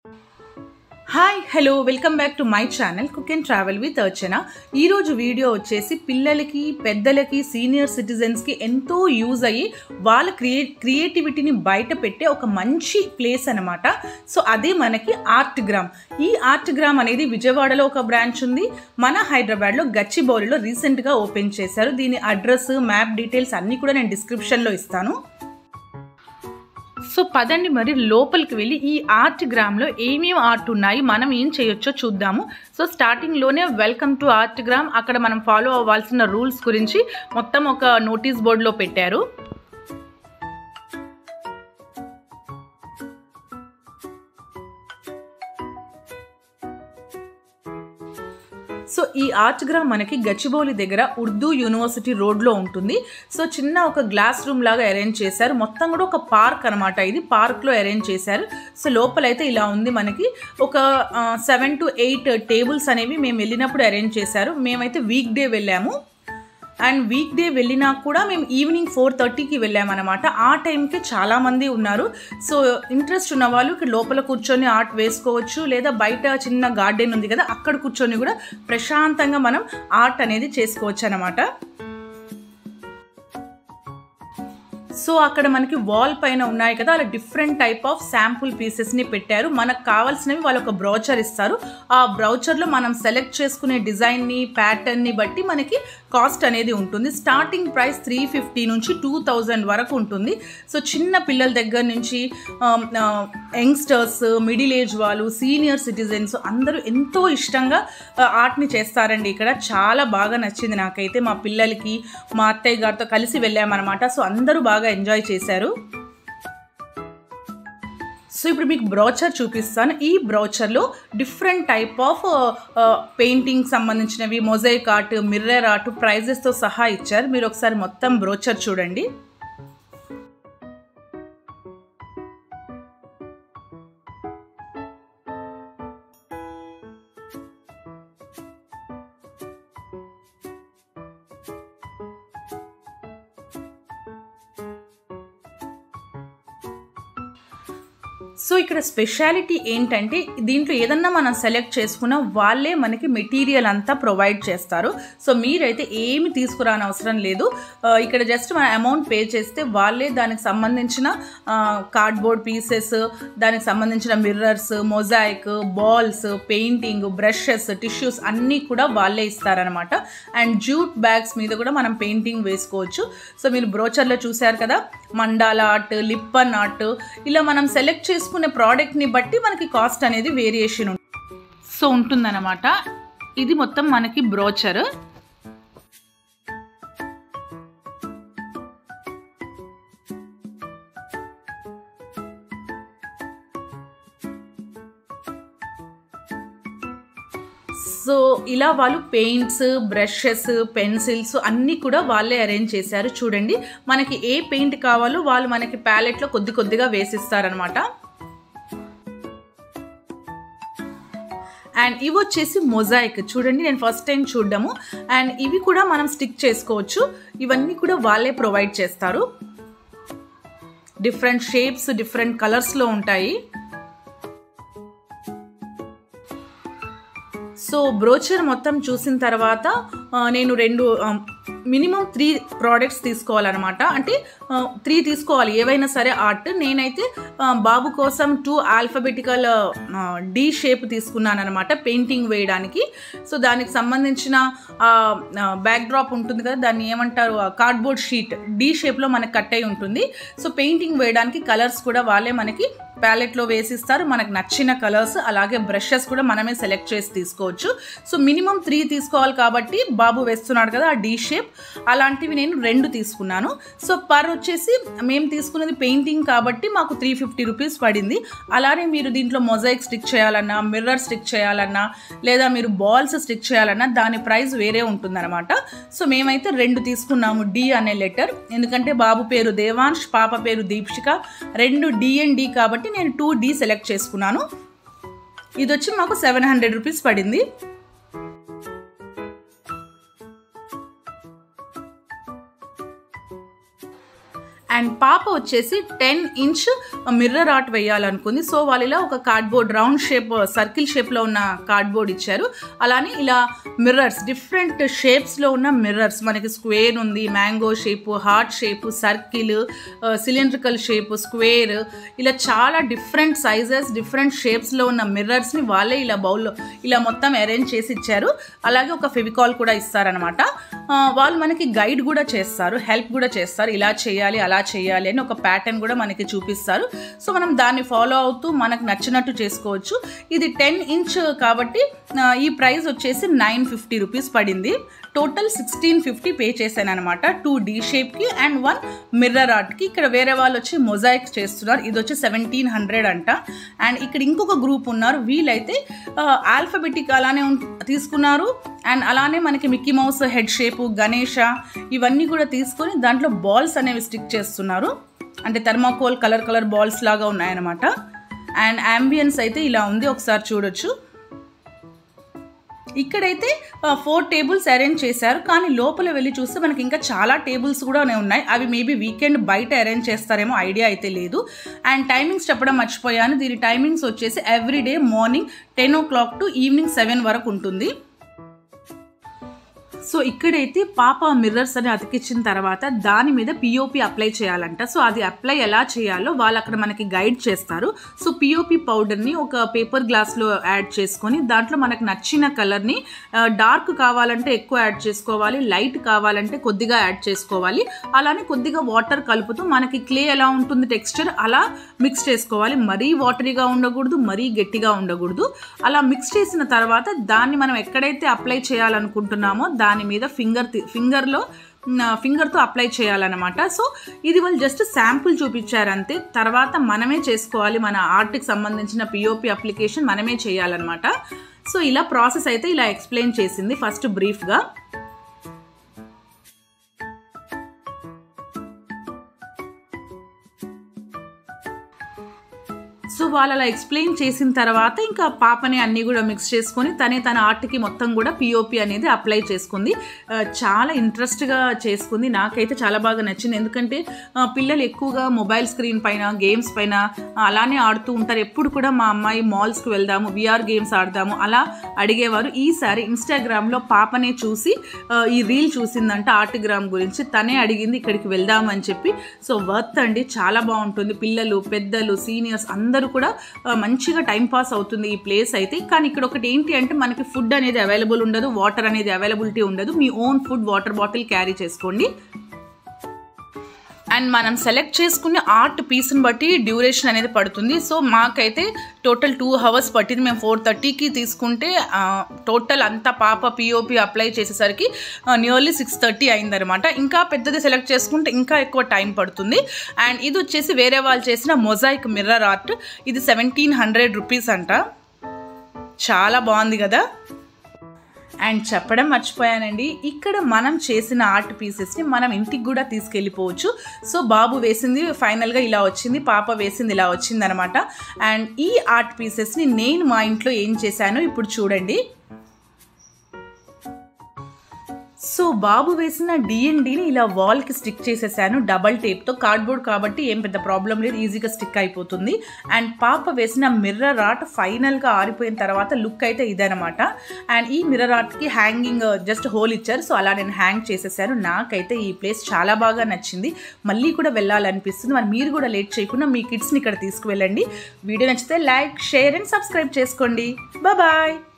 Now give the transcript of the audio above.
hi hello welcome back to my channel cook and travel with Archana ఈరోజు video వచ్చేసి పిల్లలకి పెద్దలకి సీనియర్ సిటిజన్స్కి ఎంతో యూజ్ అయ్యి వాళ్ళ క్రియే క్రియేటివిటీని బయట పెట్టే ఒక మంచి ప్లేస్ అనమాట సో అదే మనకి ఆర్ట్ గ్రామ్ ఈ ఆర్ట్ గ్రామ్ అనేది విజయవాడలో ఒక బ్రాంచ్ ఉంది మన హైదరాబాద్లో గచ్చిబౌలిలో రీసెంట్గా ఓపెన్ చేశారు దీని అడ్రస్ మ్యాప్ డీటెయిల్స్ అన్నీ కూడా నేను డిస్క్రిప్షన్లో ఇస్తాను సో పదండి మరి లోపలికి వెళ్ళి ఈ ఆర్ట్ గ్రామ్లో ఏమేమి ఆర్ట్ ఉన్నాయి మనం ఏం చేయొచ్చో చూద్దాము సో స్టార్టింగ్లోనే వెల్కమ్ టు ఆర్ట్ గ్రామ్ అక్కడ మనం ఫాలో అవ్వాల్సిన రూల్స్ గురించి మొత్తం ఒక నోటీస్ బోర్డులో పెట్టారు సో ఈ ఆర్ట్ గ్రామ్ మనకి గచ్చిబౌలి దగ్గర ఉర్దూ యూనివర్సిటీ రోడ్లో ఉంటుంది సో చిన్న ఒక గ్లాస్ రూమ్ లాగా అరేంజ్ చేశారు మొత్తం కూడా ఒక పార్క్ అనమాట ఇది పార్క్లో అరేంజ్ చేశారు సో లోపలైతే ఇలా ఉంది మనకి ఒక సెవెన్ టు ఎయిట్ టేబుల్స్ అనేవి మేము వెళ్ళినప్పుడు అరేంజ్ చేశారు మేమైతే వీక్ డే వెళ్ళాము అండ్ వీక్ డే వెళ్ళినా కూడా మేము ఈవినింగ్ ఫోర్ థర్టీకి వెళ్ళామన్నమాట ఆ టైంకి చాలామంది ఉన్నారు సో ఇంట్రెస్ట్ ఉన్న వాళ్ళు ఇక్కడ లోపల కూర్చొని ఆర్ట్ వేసుకోవచ్చు లేదా బయట చిన్న గార్డెన్ ఉంది కదా అక్కడ కూర్చొని కూడా ప్రశాంతంగా మనం ఆర్ట్ అనేది చేసుకోవచ్చు అనమాట సో అక్కడ మనకి వాల్ పైన ఉన్నాయి కదా అలా డిఫరెంట్ టైప్ ఆఫ్ శాంపుల్ పీసెస్ని పెట్టారు మనకు కావాల్సినవి వాళ్ళు ఒక బ్రౌచర్ ఇస్తారు ఆ బ్రౌచర్లో మనం సెలెక్ట్ చేసుకునే డిజైన్ని ప్యాటర్న్ని బట్టి మనకి కాస్ట్ అనేది ఉంటుంది స్టార్టింగ్ ప్రైస్ త్రీ ఫిఫ్టీ నుంచి టూ థౌజండ్ వరకు ఉంటుంది సో చిన్న పిల్లల దగ్గర నుంచి యంగ్స్టర్స్ మిడిల్ ఏజ్ వాళ్ళు సీనియర్ సిటిజన్స్ అందరూ ఎంతో ఇష్టంగా ఆర్ట్ని చేస్తారండి ఇక్కడ చాలా బాగా నచ్చింది నాకైతే మా పిల్లలకి మా అత్తయ్య గారితో కలిసి వెళ్ళామన్నమాట సో అందరూ బాగా ఎంజాయ్ చేశారు సో ఇప్పుడు మీకు బ్రౌచర్ చూపిస్తాను ఈ బ్రౌచర్లో డిఫరెంట్ టైప్ ఆఫ్ పెయింటింగ్ సంబంధించినవి మొజైక్ ఆర్ట్ మిర్రర్ ఆర్ట్ ప్రైజెస్తో సహా ఇచ్చారు మీరు ఒకసారి మొత్తం బ్రౌచర్ చూడండి సో ఇక్కడ స్పెషాలిటీ ఏంటంటే దీంట్లో ఏదన్నా మనం సెలెక్ట్ చేసుకున్న వాళ్ళే మనకి మెటీరియల్ అంతా ప్రొవైడ్ చేస్తారు సో మీరైతే ఏమి తీసుకురాని అవసరం లేదు ఇక్కడ జస్ట్ మన అమౌంట్ పే చేస్తే వాళ్ళే దానికి సంబంధించిన కార్డ్బోర్డ్ పీసెస్ దానికి సంబంధించిన mirrors mosaic balls painting brushes tissues అన్నీ కూడా వాళ్ళే ఇస్తారనమాట అండ్ జూట్ బ్యాగ్స్ మీద కూడా మనం పెయింటింగ్ వేసుకోవచ్చు సో మీరు బ్రోచర్లో చూశారు కదా మండాల ఆర్ట్ లిప్పన్ ఆర్ట్ ఇలా మనం సెలెక్ట్ చేసుకునే ప్రోడక్ట్ని బట్టి మనకి కాస్ట్ అనేది వేరియేషన్ ఉంటుంది సో ఉంటుందన్నమాట ఇది మొత్తం మనకి బ్రోచర్ సో ఇలా వాళ్ళు పెయింట్స్ బ్రషెస్ పెన్సిల్స్ అన్నీ కూడా వాళ్ళే అరేంజ్ చేశారు చూడండి మనకి ఏ పెయింట్ కావాలో వాళ్ళు మనకి ప్యాలెట్లో కొద్ది కొద్దిగా వేసిస్తారనమాట అండ్ ఇవి వచ్చేసి మొజాయిక్ చూడండి నేను ఫస్ట్ టైం చూడడము అండ్ ఇవి కూడా మనం స్టిక్ చేసుకోవచ్చు ఇవన్నీ కూడా వాళ్ళే ప్రొవైడ్ చేస్తారు డిఫరెంట్ షేప్స్ డిఫరెంట్ కలర్స్లో ఉంటాయి సో బ్రోచర్ మొత్తం చూసిన తర్వాత నేను రెండు మినిమం త్రీ ప్రోడక్ట్స్ తీసుకోవాలన్నమాట అంటే త్రీ తీసుకోవాలి ఏవైనా సరే ఆర్ట్ నేనైతే బాబు కోసం టూ ఆల్ఫబెటికల్ డి షేప్ తీసుకున్నాను అనమాట పెయింటింగ్ వేయడానికి సో దానికి సంబంధించిన బ్యాక్ డ్రాప్ ఉంటుంది కదా దాన్ని ఏమంటారు కార్డ్బోర్డ్ షీట్ డి షేప్లో మనకు కట్ అయి ఉంటుంది సో పెయింటింగ్ వేయడానికి కలర్స్ కూడా వాళ్ళే మనకి ప్యాలెట్లో వేసిస్తారు మనకు నచ్చిన కలర్స్ అలాగే బ్రషెస్ కూడా మనమే సెలెక్ట్ చేసి తీసుకోవచ్చు సో మినిమం త్రీ తీసుకోవాలి కాబట్టి బాబు వేస్తున్నాడు కదా ఆ డీ షేప్ అలాంటివి నేను రెండు తీసుకున్నాను సో పర్ వచ్చేసి మేము తీసుకున్నది పెయింటింగ్ కాబట్టి మాకు త్రీ ఫిఫ్టీ రూపీస్ పడింది అలానే మీరు దీంట్లో మొజైక్ స్టిక్ చేయాలన్నా మిర్రర్ స్టిక్ చేయాలన్నా లేదా మీరు బాల్స్ స్టిక్ చేయాలన్నా దాని ప్రైస్ వేరే ఉంటుందన్నమాట సో మేమైతే రెండు తీసుకున్నాము డి అనే లెటర్ ఎందుకంటే బాబు పేరు దేవాంశ్ పాప పేరు దీప్షిక రెండు డి అండ్ డి కాబట్టి నేను టూ డి సెలెక్ట్ చేసుకున్నాను ఇది వచ్చి మాకు సెవెన్ హండ్రెడ్ రూపీస్ పడింది అండ్ పాప వచ్చేసి టెన్ ఇంచ్ మిర్రర్ ఆర్ట్ వేయాలనుకుంది సో వాళ్ళు ఇలా ఒక కార్డ్బోర్డ్ రౌండ్ షేప్ సర్కిల్ షేప్లో ఉన్న కార్డ్బోర్డ్ ఇచ్చారు అలానే ఇలా మిర్రర్స్ డిఫరెంట్ షేప్స్లో ఉన్న మిర్రర్స్ మనకి స్క్వేర్ ఉంది mango shape heart shape circle cylindrical shape square ఇలా చాలా డిఫరెంట్ సైజెస్ డిఫరెంట్ షేప్స్లో ఉన్న మిర్రర్స్ని వాళ్ళే ఇలా బౌల్లో ఇలా మొత్తం అరేంజ్ చేసి ఇచ్చారు అలాగే ఒక ఫెవికాల్ కూడా ఇస్తారనమాట వాళ్ళు మనకి గైడ్ కూడా చేస్తారు హెల్ప్ కూడా చేస్తారు ఇలా చేయాలి అలా చేయాలి అని ఒక ప్యాటర్న్ కూడా మనకి చూపిస్తారు సో మనం దాన్ని ఫాలో అవుతూ మనకు నచ్చినట్టు చేసుకోవచ్చు ఇది టెన్ ఇంచ్ కాబట్టి ఆ, ఈ ప్రైస్ వచ్చేసి నైన్ ఫిఫ్టీ రూపీస్ పడింది టోటల్ సిక్స్టీన్ ఫిఫ్టీ పే చేశాను అనమాట టూ డీ షేప్కి అండ్ వన్ మిర్రర్ ఆర్ట్కి ఇక్కడ వేరే వాళ్ళు వచ్చి మొజాయిక్ చేస్తున్నారు ఇది వచ్చి సెవెంటీన్ హండ్రెడ్ అంట అండ్ ఇక్కడ ఇంకొక గ్రూప్ ఉన్నారు వీళ్ళైతే ఆల్ఫబెటిక్ అలానే ఉం- తీసుకున్నారు అండ్ అలానే మనకి Mickey Mouse head shape Ganesha ఇవన్నీ కూడా తీసుకొని దాంట్లో బాల్స్ అనేవి స్టిక్ చేస్తున్నారు అంటే థర్మాకోల్ కలర్ కలర్ బాల్స్ లాగా ఉన్నాయన్నమాట అండ్ అంబియన్స్ అయితే ఇలా ఉంది ఒకసారి చూడొచ్చు ఇక్కడైతే ఫోర్ టేబుల్స్ అరేంజ్ చేశారు కానీ లోపల వెళ్ళి చూస్తే మనకి ఇంకా చాలా టేబుల్స్ కూడా ఉన్నాయి అవి మేబీ వీకెండ్ బయట అరేంజ్ చేస్తారేమో ఐడియా అయితే లేదు అండ్ టైమింగ్స్ చెప్పడం మర్చిపోయాను దీని టైమింగ్స్ వచ్చేసి everyday morning ten o'clock to evening seven వరకు ఉంటుంది సో ఇక్కడైతే పాప మిర్రర్స్ అని అతికించిన తర్వాత దాని మీద పిఓపి అప్లై చేయాలంట సో అది అప్లై ఎలా చేయాలో వాళ్ళు అక్కడ మనకి గైడ్ చేస్తారు సో పిఓపి పౌడర్ని ఒక పేపర్ గ్లాస్లో యాడ్ చేసుకొని దాంట్లో మనకు నచ్చిన కలర్ని డార్క్ కావాలంటే ఎక్కువ యాడ్ చేసుకోవాలి లైట్ కావాలంటే కొద్దిగా యాడ్ చేసుకోవాలి అలానే కొద్దిగా వాటర్ కలుపుతూ మనకి క్లే ఎలా ఉంటుంది టెక్స్చర్ అలా మిక్స్ చేసుకోవాలి మరీ వాటరీగా ఉండకూడదు మరీ గట్టిగా ఉండకూడదు అలా మిక్స్ చేసిన తర్వాత దాన్ని మనం ఎక్కడైతే అప్లై చేయాలనుకుంటున్నామో దాని మీద ఫింగర్ ఫింగర్లో ఫింగర్తో అప్లై చేయాలన్నమాట సో ఇది వాళ్ళు జస్ట్ శాంపుల్ చూపించారు అంతే తర్వాత మనమే చేసుకోవాలి మన ఆర్ట్కి సంబంధించిన పిఓపి అప్లికేషన్ మనమే చేయాలన్నమాట సో ఇలా ప్రాసెస్ అయితే ఇలా ఎక్స్ప్లెయిన్ చేసింది ఫస్ట్ బ్రీఫ్గా సో వాళ్ళు అలా ఎక్స్ప్లెయిన్ చేసిన తర్వాత ఇంకా పాపని అన్నీ కూడా మిక్స్ చేసుకొని తనే తన ఆర్ట్కి మొత్తం కూడా పిఓపి అనేది అప్లై చేసుకుంది ఆ, చాలా ఇంట్రెస్ట్గా చేసుకుంది నాకైతే చాలా బాగా నచ్చింది ఎందుకంటే ఆ, పిల్లలు ఎక్కువగా మొబైల్ స్క్రీన్ పైన గేమ్స్ పైన ఆ, అలానే ఆడుతూ ఉంటారు ఎప్పుడు కూడా మా అమ్మాయి మాల్స్కి వెళ్దాము విఆర్ గేమ్స్ ఆడదాము అలా అడిగేవారు ఈసారి ఇన్స్టాగ్రామ్లో పాపనే చూసి ఆ, ఈ రీల్ చూసిందంట ఆర్ట్గ్రామ్ గురించి తనే అడిగింది ఇక్కడికి వెళ్దాము అని చెప్పి సో వర్త్ అండి చాలా బాగుంటుంది పిల్లలు పెద్దలు సీనియర్స్ అందరూ కూడా ఆ, మంచిగా టైం పాస్ అవుతుంది ఈ ప్లేస్ అయితే కానీ ఇక్కడ ఒకటి ఏంటి అంటే మనకి ఫుడ్ అనేది అవైలబుల్ ఉండదు వాటర్ అనేది అవైలబిలిటీ ఉండదు మీ own food water bottle carry చేసుకోండి అండ్ మనం సెలెక్ట్ చేసుకునే ఆర్ట్ పీస్ని బట్టి డ్యూరేషన్ అనేది పడుతుంది సో మాకైతే టోటల్ టూ అవర్స్ పట్టింది మేము ఫోర్ థర్టీకి తీసుకుంటే టోటల్ అంతా పాప పిఓపి అప్లై చేసేసరికి నియర్లీ సిక్స్ థర్టీ అయిందనమాట ఇంకా పెద్దది సెలెక్ట్ చేసుకుంటే ఇంకా ఎక్కువ టైం పడుతుంది అండ్ ఇది వచ్చేసి వేరే వాళ్ళు చేసిన మొజాయిక్ మిర్రర్ ఆర్ట్ ఇది సెవెంటీన్ హండ్రెడ్ రూపీస్ అంట చాలా బాగుంది కదా అండ్ చెప్పడం మర్చిపోయానండి ఇక్కడ మనం చేసిన ఆర్ట్ పీసెస్ని మనం ఇంటికి కూడా తీసుకెళ్ళిపోవచ్చు సో బాబు వేసింది ఫైనల్గా ఇలా వచ్చింది పాప వేసింది ఇలా వచ్చింది అనమాట అండ్ ఈ ఆర్ట్ పీసెస్ని నేను మా ఇంట్లో ఏం చేశానో ఇప్పుడు చూడండి సో బాబు వేసిన డిఎన్డిని ఇలా వాల్కి స్టిక్ చేసేసాను డబల్ టేప్తో కార్డ్బోర్డ్ కాబట్టి ఏం పెద్ద ప్రాబ్లం లేదు ఈజీగా స్టిక్ అయిపోతుంది అండ్ పాప వేసిన మిర్రర్ ఆర్ట్ ఫైనల్గా ఆరిపోయిన తర్వాత లుక్ అయితే ఇదనమాట అండ్ ఈ మిర్రర్ ఆర్ట్కి హ్యాంగింగ్ జస్ట్ హోల్ ఇచ్చారు సో అలా నేను హ్యాంగ్ చేసేసాను నాకైతే ఈ ప్లేస్ చాలా బాగా నచ్చింది మళ్ళీ కూడా వెళ్ళాలనిపిస్తుంది మరి మీరు కూడా లేట్ చేయకుండా మీ కిడ్స్ని ఇక్కడ తీసుకువెళ్ళండి వీడియో నచ్చితే లైక్ షేర్ అండ్ సబ్స్క్రైబ్ చేసుకోండి బాయ్